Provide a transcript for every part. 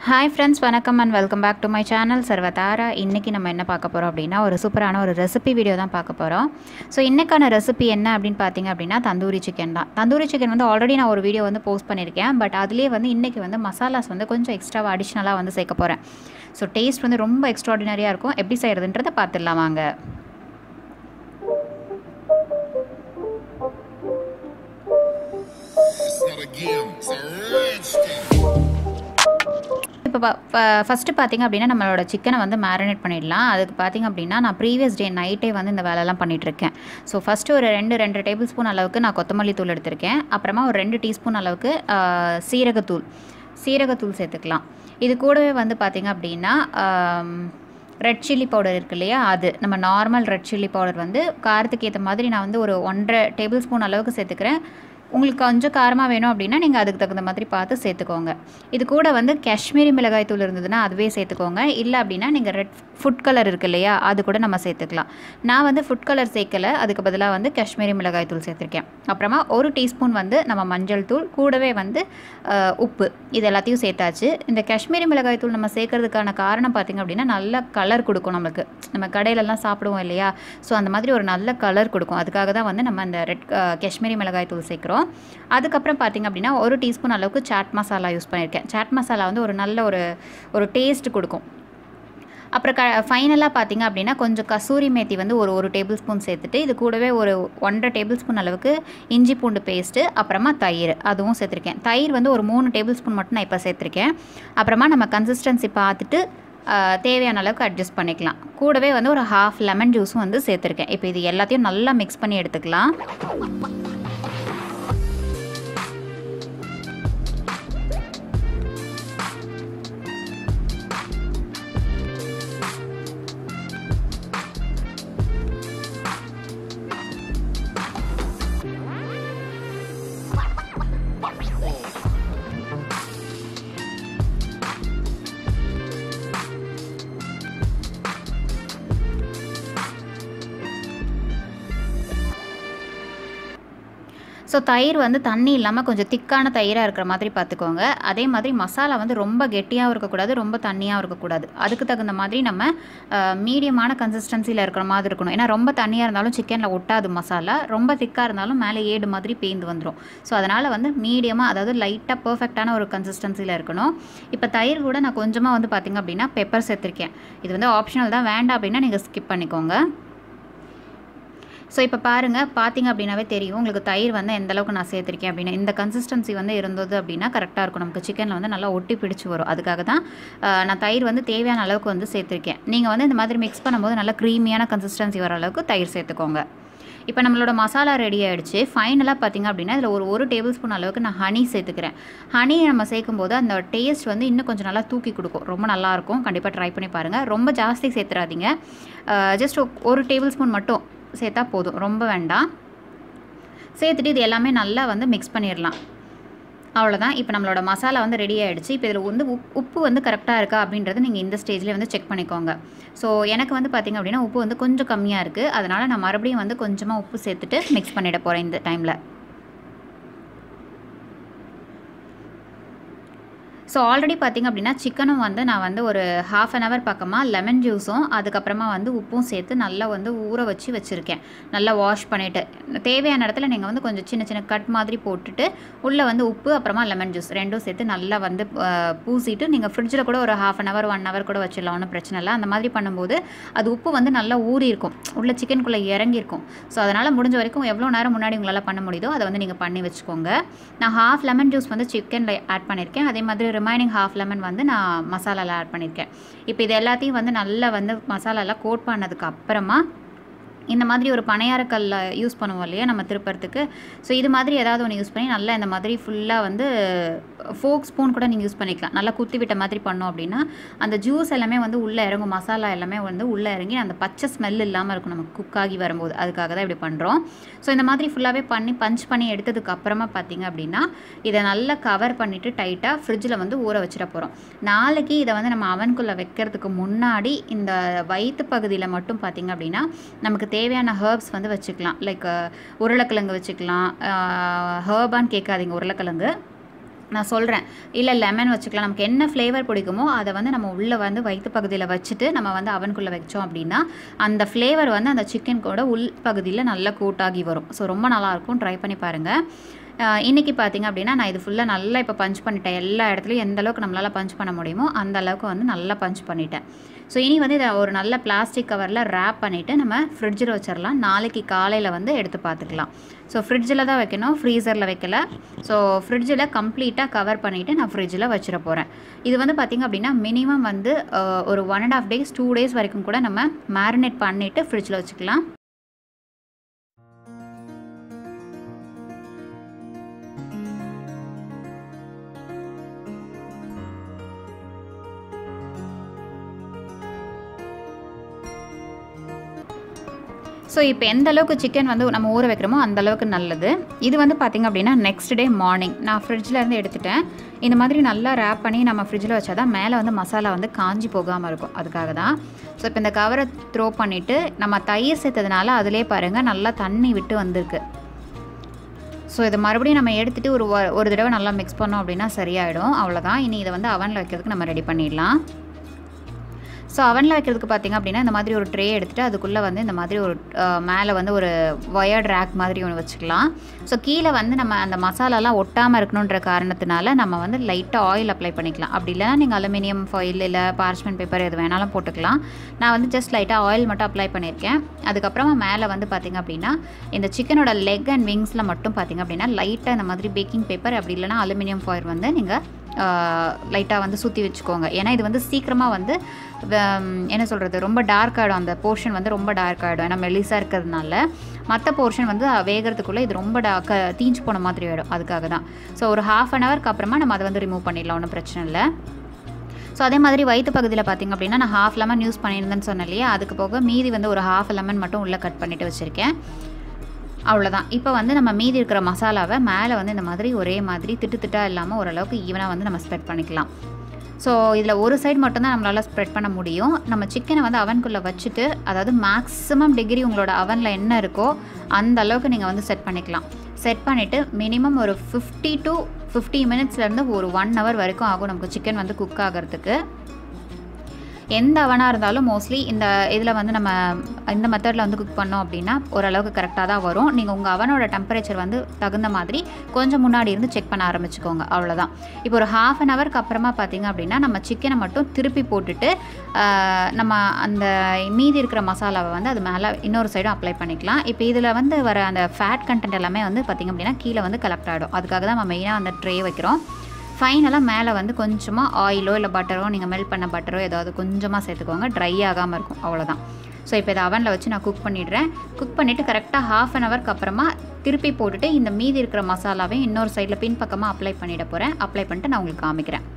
Hi friends வணக்கம் and welcome back to my channel Sarvathara இன்றைக்கி நம்ம என்ன பார்க்க போகிறோம் அப்படின்னா ஒரு சூப்பரான ஒரு ரெசிபி வீடியோ தான் பார்க்க போகிறோம் ஸோ இன்றைக்கான ரெசிபி என்ன அப்படின்னு பார்த்தீங்க அப்படின்னா தந்தூரி சிக்கன் தான் தந்தூரி சிக்கன் வந்து ஆல்ரெடி நான் ஒரு வீடியோ வந்து போஸ்ட் பண்ணியிருக்கேன் பட் அதுலேயே வந்து இன்றைக்கி வந்து மசாலாஸ் வந்து கொஞ்சம் எக்ஸ்ட்ராவாக அடிஷ்னலாக வந்து சேர்க்க போகிறேன் ஸோ டேஸ்ட் வந்து ரொம்ப எக்ஸ்ட்ராடினரியாக இருக்கும் எப்படி செய்கிறதுன்றதை பார்த்துடலாம் வாங்க It's not a game, it's a rich thing. இப்போ ஃபஸ்ட்டு பார்த்தீங்க அப்படின்னா நம்மளோட சிக்கனை வந்து மேரினேட் பண்ணிடலாம் அதுக்கு பார்த்தீங்க அப்படின்னா நான் ப்ரீவியஸ் டே நைட்டே வந்து இந்த வேலைலாம் பண்ணிகிட்ருக்கேன் ஸோ ஃபஸ்ட்டு ஒரு ரெண்டு ரெண்டு டேபிள் ஸ்பூன் அளவுக்கு நான் கொத்தமல்லி தூள் எடுத்திருக்கேன் அப்புறமா ஒரு ரெண்டு டீஸ்பூன் அளவுக்கு ஆ, சீரகத்தூள் சீரகத்தூள் சேர்த்துக்கலாம் இது கூடவே வந்து பார்த்தீங்க அப்படின்னா ரெட் சில்லி பவுடர் இருக்கு இல்லையா அது நம்ம நார்மல் ரெட் சில்லி பவுடர் வந்து காரத்துக்கு ஏற்ற மாதிரி நான் வந்து ஒரு ஒன்றரை டேபிள் ஸ்பூன் அளவுக்கு சேர்த்துக்கிறேன் உங்களுக்கு கொஞ்சம் காரமாக வேணும் அப்படின்னா நீங்கள் அதுக்கு தகுந்த மாதிரி பார்த்து சேர்த்துக்கோங்க இது கூட வந்து காஷ்மீரி மிளகாய் தூள் இருந்ததுன்னா அதுவே சேர்த்துக்கோங்க இல்லை அப்படின்னா நீங்கள் ரெட் ஃபுட் கலர் இருக்கு இல்லையா அது கூட நம்ம சேர்த்துக்கலாம் நான் வந்து ஃபுட் கலர் சேர்க்கலை அதுக்கு பதிலாக வந்து காஷ்மீரி மிளகாய் தூள் சேர்த்துருக்கேன் அப்புறமா ஒரு டீஸ்பூன் வந்து நம்ம மஞ்சள் தூள் கூடவே வந்து அஹ், உப்பு இது எல்லாத்தையும் சேர்த்தாச்சு இந்த காஷ்மீரி மிளகாய் தூள் நம்ம சேர்க்கறதுக்கான காரணம் பார்த்திங்க அப்படின்னா நல்ல கலர் கொடுக்கும் நமக்கு நம்ம கடையிலலாம் சாப்பிடுவோம் இல்லையா ஸோ அந்த மாதிரி ஒரு நல்ல கலர் கொடுக்கும் அதுக்காக தான் வந்து நம்ம இந்த ரெட் காஷ்மீரி மிளகாய் தூள் சேர்க்குறோம் அதுக்கப்புறம் பார்த்திங்க அப்படின்னா ஒரு டீஸ்பூன் அளவுக்கு சாட் மசாலா யூஸ் பண்ணியிருக்கேன் சாட் மசாலா வந்து ஒரு நல்ல ஒரு ஒரு டேஸ்ட் கொடுக்கும் அப்புறம் க ஃபைனலாக பார்த்தீங்க அப்படின்னா கொஞ்சம் கசூரி மேத்தி வந்து ஒரு ஒரு டேபிள் ஸ்பூன் சேர்த்துட்டு இது கூடவே ஒரு ஒன்றரை டேபிள் ஸ்பூன் அளவுக்கு இஞ்சி பூண்டு பேஸ்ட்டு அப்புறமா தயிர் அதுவும் சேர்த்துருக்கேன் தயிர் வந்து ஒரு மூணு டேபிள் ஸ்பூன் மட்டும் நான் இப்போ சேர்த்துருக்கேன் அப்புறமா நம்ம கன்சிஸ்டன்சி பார்த்துட்டு ஆ, தேவையான அளவுக்கு அட்ஜஸ்ட் பண்ணிக்கலாம் கூடவே வந்து ஒரு ஹாஃப் லெமன் ஜூஸும் வந்து சேர்த்துருக்கேன் இப்போ இது எல்லாத்தையும் நல்லா மிக்ஸ் பண்ணி எடுத்துக்கலாம் ஸோ தயிர் வந்து தண்ணி இல்லாமல் கொஞ்சம் திக்கான தயிராக இருக்கிற மாதிரி பார்த்துக்கோங்க அதே மாதிரி மசாலா வந்து ரொம்ப கெட்டியாகவும் இருக்கக்கூடாது ரொம்ப தண்ணியாகவும் இருக்கக்கூடாது அதுக்கு தகுந்த மாதிரி நம்ம மீடியமான கன்சிஸ்டன்சியில் இருக்கிற மாதிரி இருக்கணும் ஏன்னா ரொம்ப தண்ணியாக இருந்தாலும் சிக்கனில் ஒட்டாது மசாலா ரொம்ப திக்காக இருந்தாலும் மேலே ஏடு மாதிரி பேந்து வந்துடும் ஸோ அதனால் வந்து மீடியமாக அதாவது லைட்டாக பர்ஃபெக்டான ஒரு கன்சிஸ்டன்சியில் இருக்கணும் இப்போ தயிர் கூட நான் கொஞ்சமாக வந்து பார்த்திங்க அப்படின்னா பெப்பர் சேர்த்துருக்கேன் இது வந்து ஆப்ஷனல் தான் வேண்டாம் அப்படின்னா நீங்கள் ஸ்கிப் பண்ணிக்கோங்க ஸோ இப்போ பாருங்கள் பார்த்தீங்க அப்படின்னாவே தெரியும் உங்களுக்கு தயிர் வந்து எந்த அளவுக்கு நான் சேர்த்துருக்கேன் அப்படின்னு இந்த கன்சிஸ்டன்சி வந்து இருந்தது அப்படின்னா கரெக்டாக இருக்கும் நமக்கு சிக்கனில் வந்து நல்லா ஒட்டி பிடிச்சி வரும் அதுக்காக தான் ஆஹ், நான் தயிர் வந்து தேவையான அளவுக்கு வந்து சேர்த்துருக்கேன் நீங்கள் வந்து இந்த மாதிரி மிக்ஸ் பண்ணும்போது நல்லா க்ரீமியான கன்சிஸ்டன்சி வர அளவுக்கு தயிர் சேர்த்துக்கோங்க இப்போ நம்மளோட மசாலா ரெடி ஆகிடுச்சு ஃபைனலாக பார்த்தீங்க அப்படின்னா இதில் ஒரு ஒரு டேபிள் ஸ்பூன் அளவுக்கு நான் ஹனி சேர்த்துக்கிறேன் ஹனி நம்ம சேர்க்கும்போது அந்த டேஸ்ட் வந்து இன்னும் கொஞ்சம் நல்லா தூக்கி கொடுக்கும் ரொம்ப நல்லாயிருக்கும் கண்டிப்பாக ட்ரை பண்ணி பாருங்கள் ரொம்ப ஜாஸ்தி சேர்த்துறாதீங்க ஜஸ்ட் ஒரு டேபிள் ஸ்பூன் மட்டும் சேர்த்தா போதும் ரொம்ப வேண்டாம் சேர்த்துட்டு இது எல்லாமே நல்லா வந்து மிக்ஸ் பண்ணிடலாம் அவ்வளோதான் இப்போ நம்மளோட மசாலா வந்து ரெடி ஆகிடுச்சு இப்போ இதில் வந்து உப் உப்பு வந்து கரெக்டாக இருக்கா அப்படின்றத நீங்கள் இந்த ஸ்டேஜ்லேயே வந்து செக் பண்ணிக்கோங்க ஸோ எனக்கு வந்து பார்த்திங்க அப்படின்னா உப்பு வந்து கொஞ்சம் கம்மியாக இருக்குது அதனால் நான் மறுபடியும் வந்து கொஞ்சமாக உப்பு சேர்த்துட்டு மிக்ஸ் பண்ணிட போகிறேன் இந்த டைமில் ஸோ ஆல்ரெடி பார்த்திங்க அப்படின்னா சிக்கனும் வந்து நான் வந்து ஒரு ஹாஃப் அன் ஹவர் பக்கமாக லெமன் ஜூஸும் அதுக்கப்புறமா வந்து உப்பும் சேர்த்து நல்லா வந்து ஊற வச்சு வச்சுருக்கேன் நல்லா வாஷ் பண்ணிவிட்டு தேவையான இடத்துல நீங்கள் வந்து கொஞ்சம் சின்ன சின்ன கட் மாதிரி போட்டுட்டு உள்ளே வந்து உப்பு அப்புறமா லெமன் ஜூஸ் ரெண்டும் சேர்த்து நல்லா வந்து அஹ், பூசிட்டு நீங்கள் ஃப்ரிட்ஜில் கூட ஒரு half an hour one hour கூட வச்சிடலாம் ஒன்றும் பிரச்சனை இல்லை அந்த மாதிரி பண்ணும்போது அது உப்பு வந்து நல்லா ஊறி இருக்கும் உள்ள சிக்கனுக்குள்ளே இறங்கியிருக்கும் ஸோ அதனால் முடிஞ்ச வரைக்கும் எவ்வளோ நேரம் முன்னாடி உங்களால் பண்ண முடியுதோ அதை வந்து நீங்கள் பண்ணி வச்சுக்கோங்க நான் ஹாஃப் லெமன் ஜூஸ் வந்து சிக்கனில் ஆட் பண்ணியிருக்கேன் அதே மாதிரி ரிமைனிங் ஹாஃப் லெமன் வந்து நான் மசாலாவில் ஆட் பண்ணியிருக்கேன் இப்போ இது எல்லாத்தையும் வந்து நல்லா வந்து மசாலாலாம் கோட் பண்ணதுக்கு அப்புறமா இந்த மாதிரி ஒரு பனையாரக்கல்ல யூஸ் பண்ணுவோம் இல்லையா நம்ம திருப்பறதுக்கு ஸோ இது மாதிரி ஏதாவது ஒன்று யூஸ் பண்ணி நல்லா இந்த மாதிரி ஃபுல்லாக வந்து ஃபோக் ஸ்பூன் கூட நீங்கள் யூஸ் பண்ணிக்கலாம் நல்லா குத்தி விட்ட மாதிரி பண்ணோம் அப்படின்னா அந்த ஜூஸ் எல்லாமே வந்து உள்ளே இறங்கும் மசாலா எல்லாமே வந்து உள்ளே இறங்கி அந்த பச்சை ஸ்மெல் இல்லாமல் இருக்கும் நமக்கு குக் ஆகி வரும்போது அதுக்காக தான் இப்படி பண்ணுறோம் ஸோ இந்த மாதிரி ஃபுல்லாகவே பண்ணி பஞ்ச் பண்ணி எடுத்ததுக்கு அப்புறமா பார்த்தீங்க அப்படின்னா இதை நல்லா கவர் பண்ணிவிட்டு டைட்டாக ஃப்ரிட்ஜில் வந்து ஊற வச்சிட போகிறோம் நாளைக்கு இதை வந்து நம்ம அவனுக்குள்ளே வைக்கிறதுக்கு முன்னாடி இந்த வயிற்று பகுதியில் மட்டும் பார்த்தீங்க அப்படின்னா நமக்கு தேவையான ஹர்ப்ஸ் வந்து வச்சுக்கலாம் லைக் உருளைக்கிழங்கு வச்சுக்கலாம் ஹர்பான்னு கேட்காதீங்க உருளைக்கிழங்கு நான் சொல்கிறேன் இல்லை லெமன் வச்சுக்கலாம் நமக்கு என்ன ஃப்ளேவர் பிடிக்குமோ அதை வந்து நம்ம உள்ளே வந்து வயிற்று பகுதியில் வச்சுட்டு நம்ம வந்து அவனுக்குள்ளே வச்சோம் அப்படின்னா அந்த ஃப்ளேவர் வந்து அந்த சிக்கன் கூட உள் பகுதியில் நல்லா கூட்டாகி வரும் ஸோ ரொம்ப நல்லாயிருக்கும் ட்ரை பண்ணி பாருங்கள் ஆஹ் இன்னைக்கு பார்த்தீங்க அப்படின்னா நான் இது ஃபுல்லாக நல்லா இப்போ பஞ்ச் பண்ணிட்டேன் எல்லா இடத்துலையும் எந்த அளவுக்கு நம்மளால் பஞ்ச் பண்ண முடியுமோ அந்த அளவுக்கு வந்து நல்லா பஞ்ச் பண்ணிட்டேன் ஸோ இனி வந்து இதை ஒரு நல்ல பிளாஸ்டிக் கவரில் ரேப் பண்ணிவிட்டு நம்ம ஃப்ரிட்ஜில் வச்சிடலாம் நாளைக்கு காலையில் வந்து எடுத்து பார்த்துக்கலாம் ஸோ ஃப்ரிட்ஜில் தான் வைக்கணும் ஃப்ரீசரில் வைக்கல ஸோ ஃப்ரிட்ஜில் கம்ப்ளீட்டாக கவர் பண்ணிவிட்டு நான் ஃப்ரிட்ஜில் வச்சிட போகிறேன் இது வந்து பார்த்திங்க அப்படின்னா மினிமம் வந்து ஆஹ் ஒரு one and half days two days வரைக்கும் கூட நம்ம மேரினேட் பண்ணிவிட்டு ஃப்ரிட்ஜில் வச்சுக்கலாம் ஸோ இப்போ எந்த அளவுக்கு சிக்கன் வந்து நம்ம ஊற வைக்கிறோமோ அந்த அளவுக்கு நல்லது இது வந்து பார்த்திங்க அப்படின்னா நெக்ஸ்ட் டே மார்னிங் நான் ஃப்ரிட்ஜில் இருந்து எடுத்துட்டேன் இந்த மாதிரி நல்லா ரேப் பண்ணி நம்ம ஃப்ரிட்ஜில் வச்சா தான் மேலே வந்து மசாலா வந்து காஞ்சி போகாமல் இருக்கும் அதுக்காக தான் ஸோ இப்போ இந்த கவரை த்ரோ பண்ணிவிட்டு நம்ம தயிர் சேர்த்ததுனால அதிலே பாருங்கள் நல்லா தண்ணி விட்டு வந்திருக்கு ஸோ இதை மறுபடியும் நம்ம எடுத்துகிட்டு ஒரு வ- ஒரு தடவை நல்லா மிக்ஸ் பண்ணோம் அப்படின்னா சரியாயிடும் அவ்வளோதான் இனி இதை வந்து அவனில் வைக்கிறதுக்கு நம்ம ரெடி பண்ணிடலாம் ஸோ அவனில் வைக்கிறதுக்கு பார்த்தீங்க அப்படின்னா இந்த மாதிரி ஒரு ட்ரே எடுத்துகிட்டு அதுக்குள்ளே வந்து இந்த மாதிரி ஒரு அஹ், மேலே வந்து ஒரு ஒயர்ட் ரேக் மாதிரி ஒன்று வச்சுக்கலாம் ஸோ கீழே வந்து நம்ம அந்த மசாலாலாம் ஒட்டாமல் இருக்கணுன்ற காரணத்தினால நம்ம வந்து லைட்டாக ஆயில் அப்ளை பண்ணிக்கலாம் அப்படி இல்லைனா நீங்கள் அலுமினியம் ஃபாயில் இல்லை பார்ச்மெண்ட் பேப்பர் எது வேணாலும் போட்டுக்கலாம் நான் வந்து ஜஸ்ட் லைட்டாக ஆயில் மட்டும் அப்ளை பண்ணியிருக்கேன் அதுக்கப்புறமா மேலே வந்து பார்த்திங்க அப்படின்னா இந்த சிக்கனோட லெக் அண்ட் விங்ஸில் மட்டும் பார்த்திங்க அப்படின்னா லைட்டாக இந்த மாதிரி பேக்கிங் பேப்பர் அப்படி இல்லைனா அலுமினியம் ஃபாயில் வந்து நீங்கள் லைட்டாக வந்து சுற்றி வச்சுக்கோங்க ஏன்னா இது வந்து சீக்கிரமாக வந்து ஹம், என்ன சொல்கிறது ரொம்ப டார்க் ஆகிடும் அந்த போர்ஷன் வந்து ரொம்ப டார்க் ஆகிடும் ஏன்னா மெலிசாக இருக்கிறதுனால மற்ற போர்ஷன் வந்து வேகிறதுக்குள்ளே இது ரொம்ப டா க தீஞ்சு போன மாதிரி ஆகிடும் அதுக்காக தான் ஸோ ஒரு ஹாஃப் அன் ஹவருக்கு அப்புறமா நம்ம அதை வந்து ரிமூவ் பண்ணிடலாம் ஒன்றும் பிரச்சனை இல்லை ஸோ அதே மாதிரி வயிற்று பகுதியில் பார்த்திங்க அப்படின்னா நான் ஹாஃப் லெமன் யூஸ் பண்ணியிருந்தேன்னு சொன்னேன் இல்லையா அதுக்கு போக மீதி வந்து ஒரு ஹாஃப் லெமன் மட்டும் உள்ளே கட் பண்ணிவிட்டு வச்சுருக்கேன் அவ்வளோதான் இப்போ வந்து நம்ம மீதி இருக்கிற மசாலாவை மேலே வந்து இந்த மாதிரி ஒரே மாதிரி திட்டு திட்டாக இல்லாமல் ஓரளவுக்கு ஈவனாக வந்து நம்ம ஸ்ப்ரெட் பண்ணிக்கலாம் ஸோ இதில் ஒரு சைடு மட்டும்தான் நம்மளால் ஸ்ப்ரெட் பண்ண முடியும் நம்ம சிக்கனை வந்து அவனுக்குள்ளே வச்சுட்டு அதாவது மேக்ஸிமம் டிகிரி உங்களோட அவனில் என்ன இருக்கோ அந்த அளவுக்கு நீங்கள் வந்து செட் பண்ணிக்கலாம் செட் பண்ணிவிட்டு மினிமம் ஒரு ஃபிஃப்டி டு ஃபிஃப்டி மினிட்ஸ்லேருந்து ஒரு ஒன் ஹவர் வரைக்கும் ஆகும் நமக்கு சிக்கன் வந்து குக் ஆகிறதுக்கு எந்த அவனாக இருந்தாலும் மோஸ்ட்லி இந்த இதில் வந்து நம்ம இந்த மெத்தடில் வந்து குக் பண்ணோம் அப்படின்னா ஓரளவுக்கு கரெக்டாக தான் வரும் நீங்கள் உங்கள் அவனோட டெம்பரேச்சர் வந்து தகுந்த மாதிரி கொஞ்சம் முன்னாடி இருந்து செக் பண்ண ஆரம்பிச்சுக்கோங்க அவ்வளோதான் இப்போ ஒரு ஹாஃப் அன் ஹவருக்கு அப்புறமா பார்த்தீங்க அப்படின்னா நம்ம சிக்கனை மட்டும் திருப்பி போட்டுட்டு ஆஹ், நம்ம அந்த மீதி இருக்கிற மசாலாவை வந்து அது மேலே இன்னொரு சைடும் அப்ளை பண்ணிக்கலாம் இப்போ இதில் வந்து வர அந்த ஃபேட் கண்டென்ட் எல்லாமே வந்து பார்த்திங்க அப்படின்னா கீழே வந்து கலெக்ட் ஆகிடும் அதுக்காக தான் நம்ம மெயினாக அந்த ட்ரே வைக்கிறோம் ஃபைனலாக மேலே வந்து கொஞ்சமாக ஆயிலோ இல்லை பட்டரோ நீங்கள் மெல்ட் பண்ண பட்டரோ ஏதாவது கொஞ்சமாக சேர்த்துக்கோங்க ட்ரை ஆகாமல் இருக்கும் அவ்வளோதான் ஸோ இப்போ இதை அவனில் வச்சு நான் குக் பண்ணிடுறேன் குக் பண்ணிவிட்டு கரெக்டாக ஹாஃப் அன் ஹவருக்கு அப்புறமா திருப்பி போட்டுட்டு இந்த மீதி இருக்கிற மசாலாவையும் இன்னொரு சைடில் பின்பக்கமாக அப்ளை பண்ணிட போகிறேன் அப்ளை பண்ணிட்டு நான் உங்களுக்கு காமிக்கிறேன்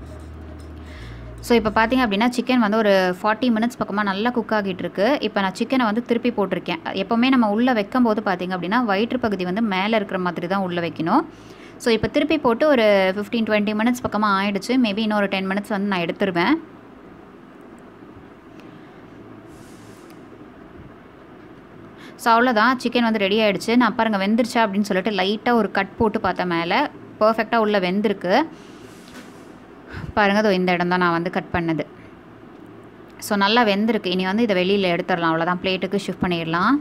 ஸோ இப்போ பார்த்தீங்க அப்படின்னா சிக்கன் வந்து ஒரு ஃபார்ட்டி மினிட்ஸ் பக்கமாக நல்லா குக் ஆகிட்டு இருக்கு இப்போ நான் சிக்கனை வந்து திருப்பி போட்டிருக்கேன் எப்போவுமே நம்ம உள்ளே வைக்கும் போது பார்த்தீங்க அப்படின்னா வயிற்று பகுதி வந்து மேலே இருக்கிற மாதிரி தான் உள்ளே வைக்கணும் ஸோ இப்போ திருப்பி போட்டு ஒரு ஃபிஃப்டீன் டுவெண்ட்டி மினிட்ஸ் பக்கமாக ஆயிடுச்சு மேபி இன்னொரு டென் மினிட்ஸ் வந்து நான் எடுத்துருவேன் ஸோ அவ்வளோதான் சிக்கன் வந்து ரெடி ஆயிடுச்சு நான் பாருங்க வெந்துருச்சா அப்படின்னு சொல்லிட்டு லைட்டாக ஒரு கட் போட்டு பார்த்தேன் மேலே பர்ஃபெக்டாக உள்ளே வெந்திருக்கு பாருங்க அதோ இந்த இடம் தான் நான் வந்து கட் பண்ணது ஸோ நல்லா வெந்திருக்கு இனி வந்து இதை வெளியில் எடுத்துடலாம் அவ்வளோதான் பிளேட்டுக்கு ஷிஃப்ட் பண்ணிடலாம்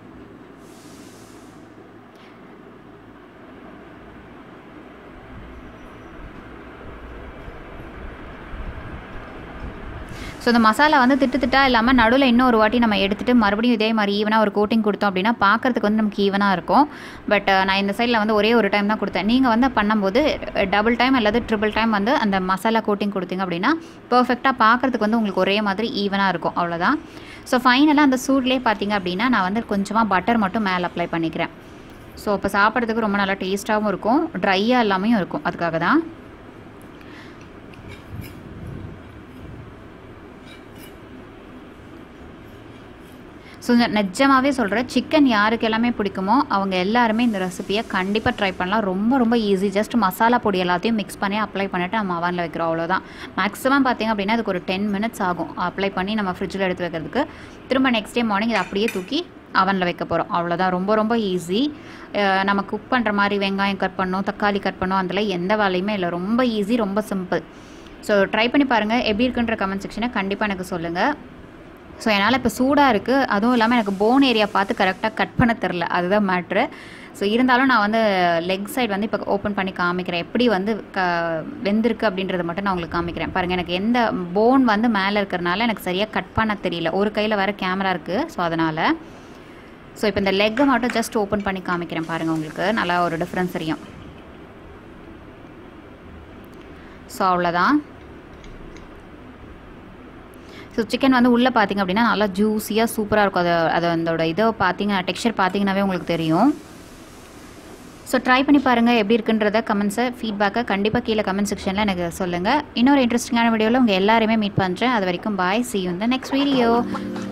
ஸோ இந்த மசாலா வந்து திட்டு திட்டா இல்லாமல் நடுவில் இன்னும் ஒரு வாட்டி நம்ம எடுத்துகிட்டு மறுபடியும் இதே மாதிரி ஈவனாக ஒரு கோட்டிங் கொடுத்தோம் அப்படின்னா பார்க்கறதுக்கு வந்து நமக்கு ஈவனாக இருக்கும் பட் நான் இந்த சைடில் வந்து ஒரே ஒரு டைம் தான் கொடுத்தேன் நீங்கள் வந்து பண்ணும்போது டபுள் டைம் அல்லது ட்ரிபிள் டைம் வந்து அந்த மசாலா கோட்டிங் கொடுத்தீங்க அப்படின்னா பர்ஃபெக்டாக பார்க்கறதுக்கு வந்து உங்களுக்கு ஒரே மாதிரி ஈவனாக இருக்கும் அவ்வளோதான் ஸோ ஃபைனலாக அந்த சூட்லேயே பார்த்தீங்க அப்படின்னா நான் வந்து கொஞ்சமாக பட்டர் மட்டும் மேலே அப்ளை பண்ணிக்கிறேன் ஸோ அப்போ சாப்பிட்றதுக்கு ரொம்ப நல்லா டேஸ்ட்டாகவும் இருக்கும் ட்ரையாக இல்லாமையும் இருக்கும் அதுக்காக தான் ஸோ நிஜமாகவே சொல்கிறேன் சிக்கன் யாருக்கு எல்லாமே பிடிக்குமோ அவங்க எல்லாருமே இந்த ரெசிபியை கண்டிப்பாக ட்ரை பண்ணலாம் ரொம்ப ரொம்ப ஈஸி ஜஸ்ட் மசாலா பொடி எல்லாத்தையும் மிக்ஸ் பண்ணி அப்ளை பண்ணிவிட்டு நம்ம அவனில் வைக்கிறோம் அவ்வளோதான் மேக்ஸிமம் பார்த்தீங்க அப்படின்னா அதுக்கு ஒரு டென் மினிட்ஸ் ஆகும் அப்ளை பண்ணி நம்ம ஃப்ரிட்ஜில் எடுத்து வைக்கிறதுக்கு திரும்ப நெக்ஸ்ட் டே மார்னிங் இதை அப்படியே தூக்கி அவனில் வைக்க போகிறோம் அவ்வளோதான் ரொம்ப ரொம்ப ஈஸி நம்ம குக் பண்ணுற மாதிரி வெங்காயம் கட் பண்ணோம் தக்காளி கட் பண்ணோம் அதில் எந்த வேலையுமே இல்லை ரொம்ப ஈஸி ரொம்ப சிம்பிள் ஸோ ட்ரை பண்ணி பாருங்கள் எப்படி இருக்குன்ற கமெண்ட் செக்ஷனை கண்டிப்பாக எனக்கு சொல்லுங்கள் ஸோ என்னால் இப்போ சூடாக இருக்குது அதுவும் இல்லாமல் எனக்கு போன் ஏரியா பார்த்து கரெக்டாக கட் பண்ண தெரில அதுதான் மேட்ரு ஸோ இருந்தாலும் நான் வந்து லெக் சைடு வந்து இப்போ ஓப்பன் பண்ணி காமிக்கிறேன் எப்படி வந்து க வெந்திருக்கு அப்படின்றத மட்டும் நான் உங்களுக்கு காமிக்கிறேன் பாருங்கள் எனக்கு எந்த போன் வந்து மேலே இருக்கிறனால எனக்கு சரியாக கட் பண்ண தெரியல ஒரு கையில் வேறு கேமரா இருக்குது ஸோ அதனால் ஸோ இப்போ இந்த லெக்கை மட்டும் ஜஸ்ட் ஓப்பன் பண்ணி காமிக்கிறேன் பாருங்கள் உங்களுக்கு நல்லா ஒரு டிஃப்ரென்ஸ் தெரியும் ஸோ அவ்வளோதான் ஸோ சிக்கன் வந்து உள்ளே பார்த்தீங்க அப்படின்னா நல்லா ஜூஸியாக சூப்பராக இருக்கும் அது அது அதோட இதை பார்த்தீங்க டெக்ஸ்சர் பார்த்தீங்கன்னாவே உங்களுக்கு தெரியும் ஸோ ட்ரை பண்ணி பாருங்கள் எப்படி இருக்குன்றத கமெண்ட்ஸை ஃபீட்பேக்கை கண்டிப்பாக கீழே கமெண்ட் செக்ஷனில் எனக்கு சொல்லுங்கள் இன்னொரு இன்ட்ரெஸ்டிங்கான வீடியோவில் உங்கள் எல்லாருமே மீட் பண்ணுறேன் அது வரைக்கும் பாய் சி யூ இந்த நெக்ஸ்ட் வீடியோ